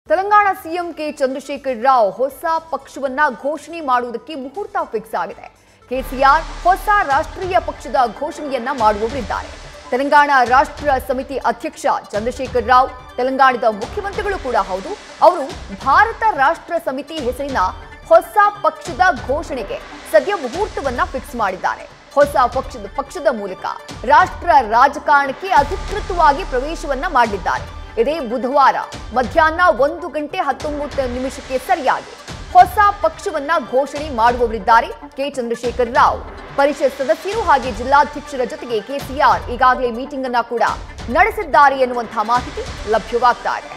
Telangana CM K Chandrashekar Rao ಹೊಸ ಪಕ್ಷವನ್ನ ಘೋಷಣೆ ಮಾಡುವುದಕ್ಕೆ ಮುಹೂರ್ತ ಫಿಕ್ಸ್ ಆಗಿದೆ ಕೆಸಿಆರ್ ಹೊಸ ರಾಷ್ಟ್ರೀಯ ಪಕ್ಷದ ಘೋಷಣೆಯನ್ನ ಮಾಡುವವರಿದ್ದಾರೆ ತೆಲಂಗಾಣ ರಾಷ್ಟ್ರ ಸಮಿತಿ ಅಧ್ಯಕ್ಷ ಚಂದ್ರಶೇಖರ್ ರಾವ್ ತೆಲಂಗಾಣದ ಮುಖ್ಯಮಂತ್ರಿಗಳು ಕೂಡ ಹೌದು ಅವರು ಭಾರತ ರಾಷ್ಟ್ರ ಸಮಿತಿ ಹೆಸರಿನ ಹೊಸ ಪಕ್ಷದ ಘೋಷಣೆಗೆ ಸದ್ಯ ಮುಹೂರ್ತವನ್ನ ಫಿಕ್ಸ್ ಮಾಡಿದ್ದಾರೆ ಹೊಸ ಪಕ್ಷದ ಪಕ್ಷದ ಮೂಲಕ ರಾಷ್ಟ್ರ ರಾಜಕಾರಣಕ್ಕೆ ಅಧಿಕೃತವಾಗಿ ಪ್ರವೇಶವನ್ನ ಮಾಡಲಿದ್ದಾರೆ ಇದೇ ಬುಧವಾರ ಮಧ್ಯಾಹ್ನ ಒಂದು ಗಂಟೆ ಹತ್ತೊಂಬತ್ತು ನಿಮಿಷಕ್ಕೆ ಸರಿಯಾಗಿ ಹೊಸ ಪಕ್ಷವನ್ನ ಘೋಷಣೆ ಮಾಡುವವರಿದ್ದಾರೆ ಕೆ ಚಂದ್ರಶೇಖರ್ ರಾವ್ ಪರಿಷತ್ ಸದಸ್ಯರು ಹಾಗೆ ಜಿಲ್ಲಾಧ್ಯಕ್ಷರ ಜೊತೆಗೆ ಕೆಸಿಆರ್ ಈಗಾಗಲೇ ಮೀಟಿಂಗ್ ಅನ್ನ ಕೂಡ ನಡೆಸಿದ್ದಾರೆ ಎನ್ನುವಂತಹ ಮಾಹಿತಿ ಲಭ್ಯವಾಗ್ತಾ ಇದೆ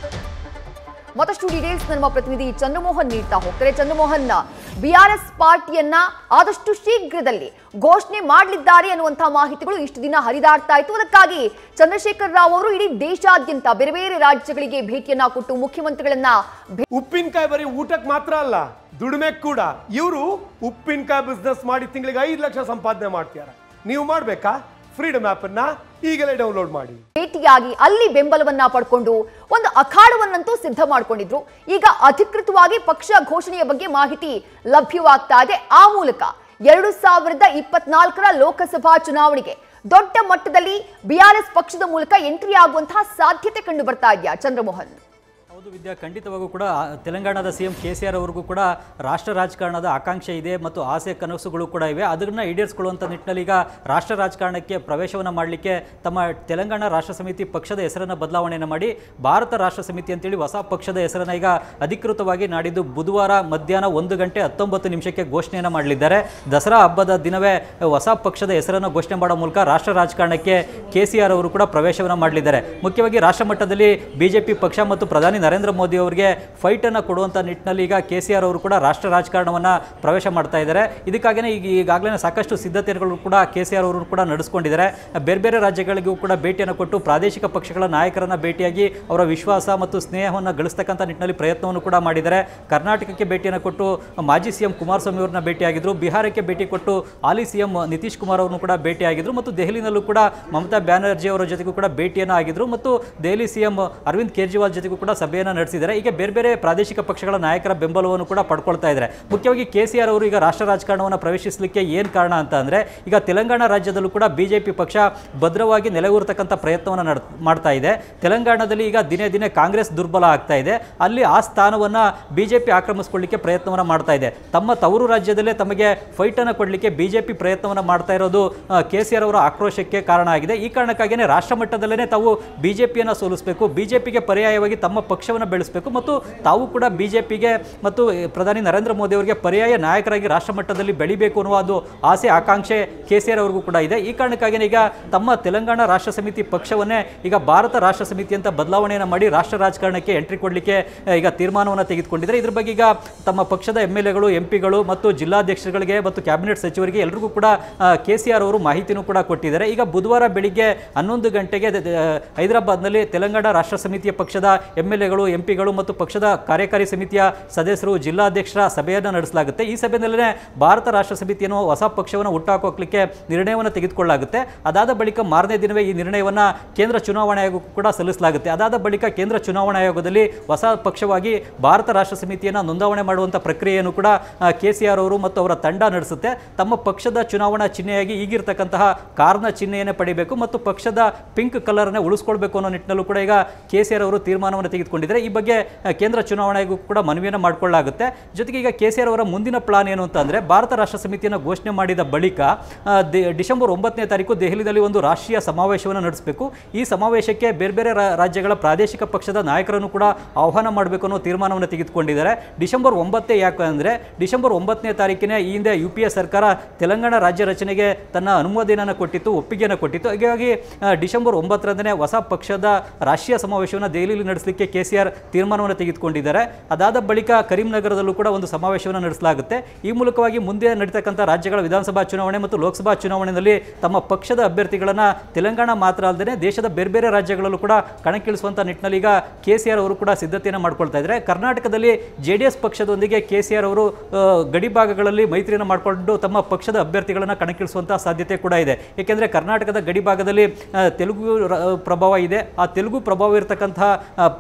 ಮತ್ತಷ್ಟು ಡೀಟೇಲ್ಸ್ ನಮ್ಮ ಪ್ರತಿನಿಧಿ ಚಂದ್ರಮೋಹನ್ ನೀಡ್ತಾ ಹೋಗ್ತಾರೆ ಚಂದ್ರಮೋಹನ್ ಬಿಆರ್ಎಸ್ ಪಾರ್ಟಿಯನ್ನ ಆದಷ್ಟು ಶೀಘ್ರದಲ್ಲಿ ಘೋಷಣೆ ಮಾಡಲಿದ್ದಾರೆ ಅನ್ನುವಂತಹ ಮಾಹಿತಿಗಳು ಇಷ್ಟು ದಿನ ಹರಿದಾಡ್ತಾ ಇತ್ತು ಅದಕ್ಕಾಗಿ ಚಂದ್ರಶೇಖರ್ ರಾವ್ ಅವರು ಇಡೀ ದೇಶಾದ್ಯಂತ ಬೇರೆ ಬೇರೆ ರಾಜ್ಯಗಳಿಗೆ ಭೇಟಿಯನ್ನ ಕೊಟ್ಟು ಮುಖ್ಯಮಂತ್ರಿಗಳನ್ನ ಭೇ- ಉಪ್ಪಿನಕಾಯಿ ಬರೀ ಊಟಕ್ಕೆ ಮಾತ್ರ ಅಲ್ಲ ದುಡಿಮೆ ಕೂಡ ಇವರು ಉಪ್ಪಿನಕಾಯಿ ಬಿಸ್ನೆಸ್ ಮಾಡಿ ತಿಂಗಳಿಗೆ ಐದು ಲಕ್ಷ ಸಂಪಾದನೆ ಮಾಡ್ತಾರೆ ನೀವು ಮಾಡ್ಬೇಕಾ ಫ್ರೀಡಮ್ ಆಪ್ ಅನ್ನ ಈಗಲೇ ಡೌನ್ಲೋಡ್ ಮಾಡಿ ಭೇಟಿಯಾಗಿ ಅಲ್ಲಿ ಬೆಂಬಲವನ್ನ ಪಡ್ಕೊಂಡು ಒಂದು ಅಖಾಡವನ್ನಂತೂ ಸಿದ್ಧ ಮಾಡ್ಕೊಂಡಿದ್ರು ಈಗ ಅಧಿಕೃತವಾಗಿ ಪಕ್ಷ ಘೋಷಣೆಯ ಬಗ್ಗೆ ಮಾಹಿತಿ ಲಭ್ಯವಾಗ್ತಾ ಇದೆ ಆ ಮೂಲಕ ಎರಡು ಸಾವಿರದ ಇಪ್ಪತ್ನಾಲ್ಕರ ಲೋಕಸಭಾ ಚುನಾವಣೆಗೆ ದೊಡ್ಡ ಮಟ್ಟದಲ್ಲಿ ಬಿಆರ್ಎಸ್ ಪಕ್ಷದ ಮೂಲಕ ಎಂಟ್ರಿ ಆಗುವಂತಹ ಸಾಧ್ಯತೆ ಕಂಡು ಬರ್ತಾ ಇದೆಯಾ ಚಂದ್ರಮೋಹನ್ ಹೌದು ವಿದ್ಯಾ ಖಂಡಿತವಾಗೂ ಕೂಡ ಆ, ತೆಲಂಗಾಣದ C M K C R ಅವ್ರಿಗೂ ಕೂಡ ರಾಷ್ಟ್ರ ರಾಜಕಾರಣದ ಆಕಾಂಕ್ಷೆ ಇದೆ ಮತ್ತು ಆಸೆ ಕನಸುಗಳು ಕೂಡ ಇವೆ ಅದನ್ನು ಈಡೇರಿಸಿಕೊಳ್ಳುವಂಥ ನಿಟ್ಟಿನಲ್ಲಿ ಈಗ ರಾಷ್ಟ್ರ ರಾಜಕಾರಣಕ್ಕೆ ಪ್ರವೇಶವನ್ನು ಮಾಡಲಿಕ್ಕೆ ತಮ್ಮ ತೆಲಂಗಾಣ ರಾಷ್ಟ್ರ ಸಮಿತಿ ಪಕ್ಷದ ಹೆಸರನ್ನು ಬದಲಾವಣೆಯನ್ನು ಮಾಡಿ ಭಾರತ ರಾಷ್ಟ್ರ ಸಮಿತಿ ಅಂತೇಳಿ ಹೊಸ ಪಕ್ಷದ ಹೆಸರನ್ನು ಈಗ ಅಧಿಕೃತವಾಗಿ ನಾಡಿದ್ದು ಬುಧವಾರ ಮಧ್ಯಾಹ್ನ ಒಂದು ಗಂಟೆ ಹತ್ತೊಂಬತ್ತು ನಿಮಿಷಕ್ಕೆ ಘೋಷಣೆಯನ್ನು ಮಾಡಲಿದ್ದಾರೆ ದಸರಾ ಹಬ್ಬದ ದಿನವೇ ಹೊಸ ಪಕ್ಷದ ಹೆಸರನ್ನು ಘೋಷಣೆ ಮಾಡೋ ಮೂಲಕ ರಾಷ್ಟ್ರ ರಾಜಕಾರಣಕ್ಕೆ ಕೆ ಸಿ ಆರ್ ಅವರು ಕೂಡ ಪ್ರವೇಶವನ್ನು ಮಾಡಲಿದ್ದಾರೆ ಮುಖ್ಯವಾಗಿ ರಾಷ್ಟ್ರ ಮಟ್ಟದಲ್ಲಿ ಬಿಜೆಪಿ ಪಕ್ಷ ಮತ್ತು ಪ್ರಧಾನಿ ನರೇಂದ್ರ ಮೋದಿ ಅವರಿಗೆ ಫೈಟ್ ಅನ್ನು ಕೊಡುವಂಥ ನಿಟ್ಟಿನಲ್ಲಿ ಈಗ ಕೆ ಸಿ ಆರ್ ಅವರು ಕೂಡ ರಾಷ್ಟ್ರ ರಾಜಕಾರಣವನ್ನು ಪ್ರವೇಶ ಮಾಡ್ತಾ ಇದ್ದಾರೆ ಇದಕ್ಕಾಗಿಯೇ ಈಗ ಈಗಾಗಲೇ ಸಾಕಷ್ಟು ಸಿದ್ಧತೆಗಳು ಕೂಡ ಕೆ ಸಿ ಆರ್ ಅವರು ಕೂಡ ನಡೆಸ್ಕೊಂಡಿದ್ದಾರೆ ಬೇರೆ ಬೇರೆ ರಾಜ್ಯಗಳಿಗೂ ಕೂಡ ಭೇಟಿಯನ್ನು ಕೊಟ್ಟು ಪ್ರಾದೇಶಿಕ ಪಕ್ಷಗಳ ನಾಯಕರನ್ನ ಭೇಟಿಯಾಗಿ ಅವರ ವಿಶ್ವಾಸ ಮತ್ತು ಸ್ನೇಹವನ್ನು ಗಳಿಸ್ತಕ್ಕಂಥ ನಿಟ್ಟಿನಲ್ಲಿ ಪ್ರಯತ್ನವನ್ನು ಕೂಡ ಮಾಡಿದ್ದಾರೆ ಕರ್ನಾಟಕಕ್ಕೆ ಭೇಟಿಯನ್ನು ಕೊಟ್ಟು ಮಾಜಿ ಸಿ ಎಂ ಕುಮಾರಸ್ವಾಮಿ ಅವರನ್ನ ಭೇಟಿಯಾಗಿದ್ರು ಬಿಹಾರಕ್ಕೆ ಭೇಟಿ ಕೊಟ್ಟು ಹಾಲಿ ಸಿ ಎಂ ನಿತೀಶ್ ಕುಮಾರ್ ಅವರನ್ನು ಕೂಡ ಭೇಟಿಯಾಗಿದ್ರು ಮತ್ತು ದೆಹಲಿನಲ್ಲೂ ಕೂಡ ಮಮತಾ ಬ್ಯಾನರ್ಜಿ ಅವರ ಜೊತೆಗೂ ಕೂಡ ಭೇಟಿಯನ್ನು ಆಗಿದ್ರು ಮತ್ತು ದೆಹಲಿ ಸಿ ಎಂ ಅರವಿಂದ್ ಕೇಜ್ರಿವಾಲ್ ಜೊತೆಗೂ ಕೂಡ ಸಭೆಯನ್ನು ನಡೆಸಿದ್ದಾರೆ ಈಗ ಬೇರೆ ಬೇರೆ ಪ್ರಾದೇಶಿಕ ಪಕ್ಷಗಳ ನಾಯಕರ ಬೆಂಬಲವನ್ನು ಕೂಡ ಪಡ್ಕೊಳ್ತಾ ಇದ್ದಾರೆ ಮುಖ್ಯವಾಗಿ ಕೆ ಸಿ ಆರ್ ಅವರು ಈಗ ರಾಷ್ಟ್ರ ರಾಜಕಾರಣವನ್ನು ಪ್ರವೇಶಿಸಲಿಕ್ಕೆ ಏನು ಕಾರಣ ಅಂತ ಅಂದರೆ ಈಗ ತೆಲಂಗಾಣ ರಾಜ್ಯದಲ್ಲೂ ಕೂಡ ಬಿಜೆಪಿ ಪಕ್ಷ ಭದ್ರವಾಗಿ ನೆಲೆಯೂರ್ತಕ್ಕಂಥ ಪ್ರಯತ್ನವನ್ನು ನಡ್ ಮಾಡ್ತಾ ಇದೆ ತೆಲಂಗಾಣದಲ್ಲಿ ಈಗ ದಿನೇ ದಿನೇ ಕಾಂಗ್ರೆಸ್ ದುರ್ಬಲ ಆಗ್ತಾ ಇದೆ ಅಲ್ಲಿ ಆ ಸ್ಥಾನವನ್ನು ಬಿಜೆಪಿ ಆಕ್ರಮಿಸಿಕೊಳ್ಳಿಕ್ಕೆ ಪ್ರಯತ್ನವನ್ನು ಮಾಡ್ತಾ ಇದೆ ತಮ್ಮ ತವರು ರಾಜ್ಯದಲ್ಲೇ ತಮಗೆ ಫೈಟನ್ನು ಕೊಡಲಿಕ್ಕೆ ಬಿಜೆಪಿ ಪ್ರಯತ್ನವನ್ನು ಮಾಡ್ತಾ ಇರೋದು ಕೆ ಸಿ ಆರ್ ಅವರ ಆಕ್ರೋಶಕ್ಕೆ ಕಾರಣ ಆಗಿದೆ ಈ ಕಾರಣಕ್ಕಾಗಿಯೇ ರಾಷ್ಟ್ರ ಮಟ್ಟದಲ್ಲೇ ತಾವು ಬಿಜೆಪಿಯನ್ನು ಸೋಲಿಸಬೇಕು ಬಿಜೆಪಿಗೆ ಪರ್ಯಾಯವಾಗಿ ತಮ್ಮ ಪಕ್ಷವನ್ನು ಬೆಳೆಸಬೇಕು ಮತ್ತು ತಾವು ಕೂಡ ಬಿಜೆಪಿಗೆ ಮತ್ತು ಪ್ರಧಾನಿ ನರೇಂದ್ರ ಮೋದಿ ಅವರಿಗೆ ಪರ್ಯಾಯ ನಾಯಕರಾಗಿ ರಾಷ್ಟ್ರ ಮಟ್ಟದಲ್ಲಿ ಬೆಳಿಬೇಕು ಅನ್ನುವ ಒಂದು ಆಸೆ ಆಕಾಂಕ್ಷೆ ಕೆ ಸಿ ಆರ್ ಅವ್ರಿಗೂ ಕೂಡ ಇದೆ ಈ ಕಾರಣಕ್ಕಾಗಿಯೇ ಈಗ ತಮ್ಮ ತೆಲಂಗಾಣ ರಾಷ್ಟ್ರ ಸಮಿತಿ ಪಕ್ಷವನ್ನೇ ಈಗ ಭಾರತ ರಾಷ್ಟ್ರ ಸಮಿತಿ ಅಂತ ಬದಲಾವಣೆಯನ್ನು ಮಾಡಿ ರಾಷ್ಟ್ರ ರಾಜಕಾರಣಕ್ಕೆ ಎಂಟ್ರಿ ಕೊಡಲಿಕ್ಕೆ ಈಗ ತೀರ್ಮಾನವನ್ನು ತೆಗೆದುಕೊಂಡಿದ್ದಾರೆ ಇದ್ರ ಬಗ್ಗೆ ಈಗ ತಮ್ಮ ಪಕ್ಷದ ಎಮ್ ಎಲ್ ಎಗಳು ಎಂ ಪಿಗಳು ಮತ್ತು ಜಿಲ್ಲಾಧ್ಯಕ್ಷರುಗಳಿಗೆ ಮತ್ತು ಕ್ಯಾಬಿನೆಟ್ ಸಚಿವರಿಗೆ ಎಲ್ರಿಗೂ ಕೂಡ ಕೆ ಸಿ ಆರ್ ಅವರು ಮಾಹಿತಿನೂ ಕೂಡ ಕೊಟ್ಟಿದ್ದಾರೆ ಈಗ ಬುಧವಾರ ಬೆಳಿಗ್ಗೆ ಹನ್ನೊಂದು ಗಂಟೆಗೆ ದ- ದ- ಹೈದರಾಬಾದ್ನಲ್ಲಿ ತೆಲಂಗಾಣ ರಾಷ್ಟ್ರ ಸಮಿತಿಯ ಪಕ್ಷದ ಎಮ್ ಎಲ್ ಎಗಳು ಎಂ ಪಿಗಳು ಮತ್ತು ಪಕ್ಷದ ಕಾರ್ಯಕಾರಿ ಸಮಿತಿಯ ಸದಸ್ಯರು ಜಿಲ್ಲಾಧ್ಯಕ್ಷರ ಸಭೆಯನ್ನು ನಡೆಸಲಾಗುತ್ತೆ ಈ ಸಭೆಯಲ್ಲೇ ಭಾರತ ರಾಷ್ಟ್ರ ಸಮಿತಿಯನ್ನು ಹೊಸ ಪಕ್ಷವನ್ನು ಹುಟ್ಟಾಕೋಕ್ಲಿಕ್ಕೆ ನಿರ್ಣಯವನ್ನು ತೆಗೆದುಕೊಳ್ಳಲಾಗುತ್ತೆ ಅದಾದ ಬಳಿಕ ಮಾರನೇ ದಿನವೇ ಈ ನಿರ್ಣಯವನ್ನು ಕೇಂದ್ರ ಚುನಾವಣಾ ಆಯೋಗಕ್ಕೂ ಕೂಡ ಸಲ್ಲಿಸಲಾಗುತ್ತೆ ಅದಾದ ಬಳಿಕ ಕೇಂದ್ರ ಚುನಾವಣಾ ಆಯೋಗದಲ್ಲಿ ಹೊಸ ಪಕ್ಷವಾಗಿ ಭಾರತ ರಾಷ್ಟ್ರ ಸಮಿತಿಯನ್ನು ನೋಂದಾವಣೆ ಮಾಡುವಂಥ ಪ್ರಕ್ರಿಯೆಯನ್ನು ಕೂಡ ಕೆ ಸಿ ಆರ್ ಅವರು ಮತ್ತು ಅವರ ತಂಡ ನಡೆಸುತ್ತೆ ತಮ್ಮ ಪಕ್ಷದ ಚುನಾವಣಾ ಚಿಹ್ನೆಯಾಗಿ ಈಗಿರ್ತಕ್ಕಂತಹ ಕಾರ್ನ ಚಿಹ್ನೆಯನ್ನೇ ಪಡಿಬೇಕು ಮತ್ತು ಪಕ್ಷದ ಪಿಂಕ್ ಕಲರ್ನೇ ಉಳಿಸ್ಕೊಳ್ಬೇಕು ಅನ್ನೋ ನಿಟ್ಟಿನಲ್ಲೂ ಕೂಡ ಈಗ ಕೆ ಸಿ ಆರ್ ಅವರು ತೀರ್ಮಾನವನ್ನು ತೆಗೆದುಕೊಂಡಿದ್ದಾರೆ ಈ ಬಗ್ಗೆ ಆ, ಕೇಂದ್ರ ಚುನಾವಣಾ ಆಯೋಗಕ್ಕೂ ಕೂಡ ಮನವಿಯನ್ನು ಮಾಡಿಕೊಳ್ಳಲಾಗುತ್ತೆ ಜೊತೆಗೆ ಈಗ ಕೆ ಸಿ ಆರ್ ಅವರ ಮುಂದಿನ ಪ್ಲಾನ್ ಏನು ಅಂತಂದರೆ ಭಾರತ ರಾಷ್ಟ್ರ ಸಮಿತಿಯನ್ನು ಘೋಷಣೆ ಮಾಡಿದ ಬಳಿಕ ಆ, ದಿ- ಡಿಸೆಂಬರ್ ಒಂಬತ್ತನೇ ತಾರೀಕು ದೆಹಲಿಯಲ್ಲಿ ಒಂದು ರಾಷ್ಟ್ರೀಯ ಸಮಾವೇಶವನ್ನು ನಡೆಸಬೇಕು ಈ ಸಮಾವೇಶಕ್ಕೆ ಬೇರೆ ಬೇರೆ ರಾ- ರಾಜ್ಯಗಳ ಪ್ರಾದೇಶಿಕ ಪಕ್ಷದ ನಾಯಕರನ್ನು ಕೂಡ ಆಹ್ವಾನ ಮಾಡಬೇಕು ಅನ್ನೋ ತೀರ್ಮಾನವನ್ನು ತೆಗೆದುಕೊಂಡಿದ್ದಾರೆ ಡಿಸೆಂಬರ್ ಒಂಬತ್ತೇ ಯಾಕೆ ಅಂದರೆ ಡಿಸೆಂಬರ್ ಒಂಬತ್ತನೇ ತಾರೀಕಿನ ಈ ಹಿಂದೆ ಯು ಪಿ ಎ ಸರ್ಕಾರ ತೆಲಂಗಾಣ ರಾಜ್ಯ ರಚನೆಗೆ ತನ್ನ ಅನುಮೋದನೆಯನ್ನು ಕೊಟ್ಟಿತ್ತು ಒಪ್ಪಿಗೆಯನ್ನು ಕೊಟ್ಟಿತ್ತು ಹೀಗಾಗಿ ಆ, ಡಿಸೆಂಬರ್ ಒಂಬತ್ತರಂದನೇ ಹೊಸ ಪಕ್ಷದ ರಾಷ್ಟ್ರೀಯ ಸಮಾವೇಶವನ್ನು ದೆಹಲಿಯಲ್ಲಿ ನಡೆಸಲಿಕ್ಕೆ ಕೆ ಸಿ ಆರ್ ತೀರ್ಮಾನವನ್ನು ತೆಗೆದುಕೊಂಡಿದ್ದಾರೆ ಅದಾದ ಬಳಿಕ ಕರೀಂನಗರದಲ್ಲೂ ಕೂಡ ಒಂದು ಸಮಾವೇಶವನ್ನು ನಡೆಸಲಾಗುತ್ತೆ ಈ ಮೂಲಕವಾಗಿ ಮುಂದೆ ನಡೀತಕ್ಕಂಥ ರಾಜ್ಯಗಳ ವಿಧಾನಸಭಾ ಚುನಾವಣೆ ಮತ್ತು ಲೋಕಸಭಾ ಚುನಾವಣೆಯಲ್ಲಿ ತಮ್ಮ ಪಕ್ಷದ ಅಭ್ಯರ್ಥಿಗಳನ್ನು ತೆಲಂಗಾಣ ಮಾತ್ರ ಅಲ್ಲದೆ ದೇಶದ ಬೇರೆ ಬೇರೆ ರಾಜ್ಯಗಳಲ್ಲೂ ಕೂಡ ಕಣಕ್ಕಿಳಿಸುವಂಥ ನಿಟ್ಟಿನಲ್ಲಿ ಈಗ ಕೆ ಸಿ ಆರ್ ಅವರು ಕೂಡ ಸಿದ್ಧತೆಯನ್ನು ಮಾಡ್ಕೊಳ್ತಾ ಇದ್ದಾರೆ ಕರ್ನಾಟಕದಲ್ಲಿ ಜೆ ಡಿ ಎಸ್ ಪಕ್ಷದೊಂದಿಗೆ ಕೆ ಸಿ ಆರ್ ಅವರು ಆ, ಗಡಿ ಭಾಗಗಳಲ್ಲಿ ಮೈತ್ರಿಯನ್ನು ಮಾಡಿಕೊಂಡು ತಮ್ಮ ಪಕ್ಷದ ಅಭ್ಯರ್ಥಿಗಳನ್ನು ಕಣಕ್ಕಿಳಿಸುವಂಥ ಸಾಧ್ಯತೆ ಕೂಡ ಇದೆ ಏಕೆಂದರೆ ಕರ್ನಾಟಕದ ಗಡಿ ಭಾಗದಲ್ಲಿ ಆ, ತೆಲುಗು ರ- ಪ್ರಭಾವ ಇದೆ ಆ ತೆಲುಗು ಪ್ರಭಾವ ಇರತಕ್ಕಂತಹ ಆ, ಪ್ರದೇಶಗಳು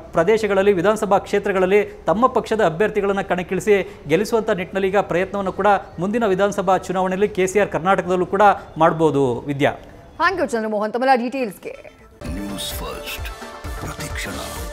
ಪ್ರದೇಶಗಳಲ್ಲಿ ವಿಧಾನಸಭಾ ಕ್ಷೇತ್ರಗಳಲ್ಲಿ ತಮ್ಮ ಪಕ್ಷದ ಅಭ್ಯರ್ಥಿಗಳನ್ನು ಕಣಕ್ಕಿಳಿಸಿ ಗೆಲ್ಲಿಸುವಂಥ ನಿಟ್ಟಿನಲ್ಲಿ ಈಗ ಪ್ರಯತ್ನವನ್ನು ಕೂಡ ಮುಂದಿನ ವಿಧಾನಸಭಾ ಚುನಾವಣೆಯಲ್ಲಿ ಕೆ ಸಿ ಆರ್ ಕರ್ನಾಟಕದಲ್ಲೂ ಕೂಡ ಮಾಡ್ಬೋದು ವಿದ್ಯಾ ಥ್ಯಾಂಕ್ ಯು ಚಂದ್ರಮೋಹನ್ ತಮ್ಮೆಲ್ಲ ಡೀಟೇಲ್ಸ್ಗೆ ನ್ಯೂಸ್ ಫಸ್ಟ್ ಪ್ರತಿಕ್ಷಣ